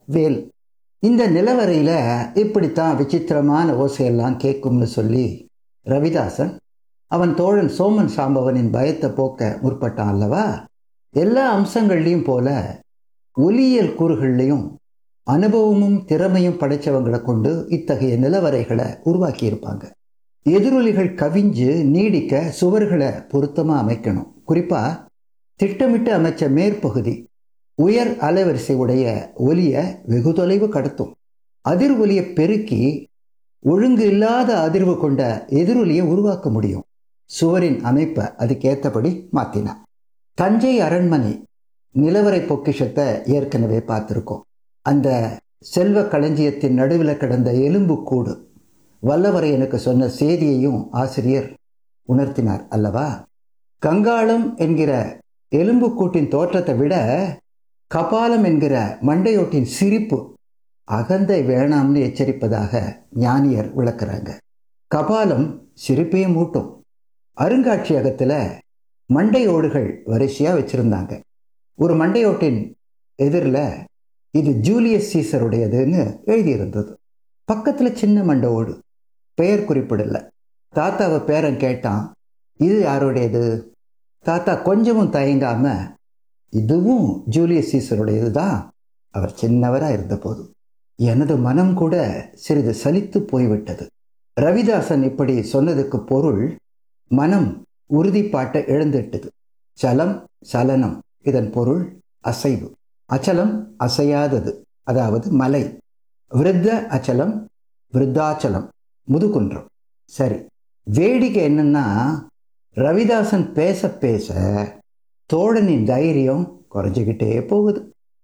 வேல் இந்த நிலவரையில் இப்படித்தான் விசித்திரமான ஓசையெல்லாம் கேட்கும்னு சொல்லி ரவிதாசன் அவன் தோழன் சோமன் சாம்பவனின் பயத்தை போக்க முற்பட்டான் அல்லவா எல்லா அம்சங்கள்லையும் போல ஒலியியல் கூறுகள்லையும் அனுபவமும் திறமையும் படைச்சவங்களை கொண்டு இத்தகைய நிலவரைகளை உருவாக்கியிருப்பாங்க எதிரொலிகள் கவிஞ்சு நீடிக்க சுவர்களை பொருத்தமாக அமைக்கணும் குறிப்பாக திட்டமிட்டு அமைச்ச மேற்பகுதி உயர் அலைவரிசை உடைய ஒலியை வெகு தொலைவு கடத்தும் அதிர் ஒலியை பெருக்கி ஒழுங்கு இல்லாத அதிர்வு கொண்ட எதிரொலியை உருவாக்க முடியும் சுவரின் அமைப்பை அதுக்கேற்றபடி மாற்றினான் தஞ்சை அரண்மனை நிலவரை பொக்கிஷத்தை ஏற்கனவே பார்த்துருக்கோம் அந்த செல்வ களஞ்சியத்தின் நடுவில் கிடந்த எலும்புக்கூடு வல்லவரையனுக்கு சொன்ன செய்தியையும் ஆசிரியர் உணர்த்தினார் அல்லவா கங்காளம் என்கிற எலும்புக்கூட்டின் தோற்றத்தை விட கபாலம் என்கிற மண்டையோட்டின் சிரிப்பு அகந்தை வேணாம்னு எச்சரிப்பதாக ஞானியர் விளக்குறாங்க கபாலம் சிரிப்பையும் மூட்டும் அருங்காட்சியகத்தில் மண்டையோடுகள் வரிசையாக வச்சுருந்தாங்க ஒரு மண்டையோட்டின் எதிரில் இது ஜூலியஸ் சீசருடையதுன்னு எழுதியிருந்தது பக்கத்தில் சின்ன மண்டை ஓடு பெயர் குறிப்பிடல தாத்தாவை பேரன் கேட்டான் இது யாருடையது தாத்தா கொஞ்சமும் தயங்காம இதுவும் ஜூலியஸ் சீசருடையது தான் அவர் சின்னவராக இருந்தபோது எனது மனம் கூட சிறிது சலித்து போய்விட்டது ரவிதாசன் இப்படி சொன்னதுக்கு பொருள் மனம் உறுதிப்பாட்டை இழந்துட்டது சலம் சலனம் இதன் பொருள் அசைவு அச்சலம் அசையாதது அதாவது மலை விருத்த அச்சலம் விருத்தாச்சலம் முதுகுன்றம் சரி வேடிக்கை என்னன்னா ரவிதாசன் பேச பேச தோழனின் தைரியம் குறைஞ்சிக்கிட்டே போகுது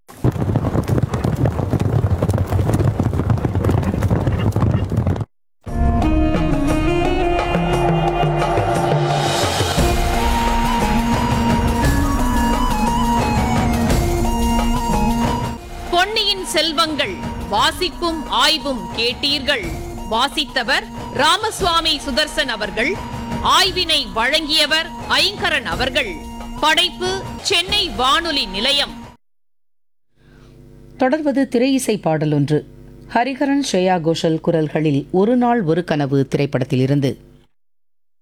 பொன்னியின் செல்வங்கள் வாசிப்பும் ஆய்வும் கேட்டீர்கள் வாசித்தவர் ராமசுவாமி சுதர்சன் அவர்கள் ஆய்வினை வழங்கியவர் ஐங்கரன் அவர்கள் படைப்பு சென்னை வானொலி நிலையம் தொடர்வது திரை இசை பாடல் ஒன்று ஹரிஹரன் ஸ்ரேயா கோஷல் குரல்களில் ஒரு நாள் ஒரு கனவு திரைப்படத்திலிருந்து